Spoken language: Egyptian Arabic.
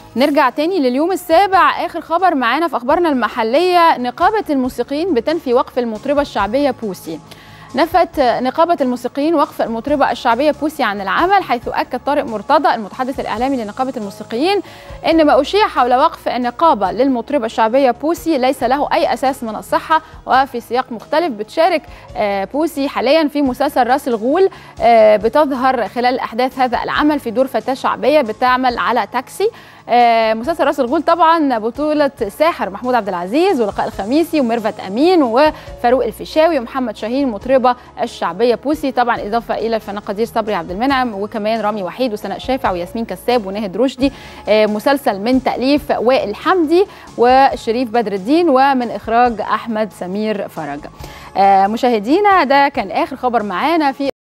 نرجع تاني لليوم السابع اخر خبر معانا في اخبارنا المحليه نقابه الموسيقيين بتنفي وقف المطربه الشعبيه بوسي نفت نقابة الموسيقيين وقف المطربة الشعبية بوسي عن العمل حيث أكد طارق مرتضى المتحدث الإعلامي لنقابة الموسيقيين أن ما أشيع حول وقف النقابة للمطربة الشعبية بوسي ليس له أي أساس من الصحة وفي سياق مختلف بتشارك بوسي حاليا في مسلسل راس الغول بتظهر خلال أحداث هذا العمل في دور فتاة شعبية بتعمل على تاكسي مسلسل راس الغول طبعا بطولة ساحر محمود عبد العزيز ولقاء الخميسي وميرفت أمين وفاروق الفيشاوي ومحمد شاهين مطربة الشعبية بوسي طبعا إضافة إلى الفنان قدير صبري عبد المنعم وكمان رامي وحيد وسناء شافع وياسمين كساب وناهد رشدي مسلسل من تأليف وائل حمدي وشريف بدر الدين ومن إخراج أحمد سمير فرج مشاهدينا ده كان آخر خبر معانا في